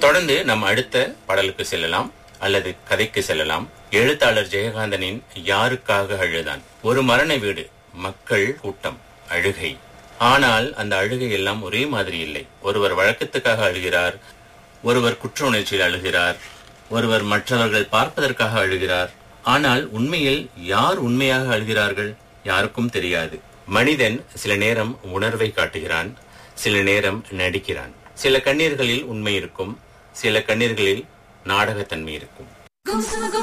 தொடர்ந்து நம் அடுத்த பாடலுக்கு செல்லலாம் அல்லது கதைக்கு செல்லலாம் எழுத்தாளர் ஜெயகாந்தனின் யாருக்காக அழுதான் ஒரு மரண வீடு மக்கள் கூட்டம் அழுகை ஆனால் அந்த அழுகை எல்லாம் ஒரே மாதிரி இல்லை ஒருவர் வழக்கத்துக்காக அழுகிறார் ஒருவர் குற்ற உணர்ச்சியில் அழுகிறார் ஒருவர் மற்றவர்கள் பார்ப்பதற்காக அழுகிறார் ஆனால் உண்மையில் யார் உண்மையாக அழுகிறார்கள் யாருக்கும் தெரியாது மனிதன் சில நேரம் உணர்வை காட்டுகிறான் சில நேரம் நடிக்கிறான் சில கண்ணீர்களில் உண்மை இருக்கும் சில கண்ணீர்களில் நாடகத்தன்மை இருக்கும் Gum summa gum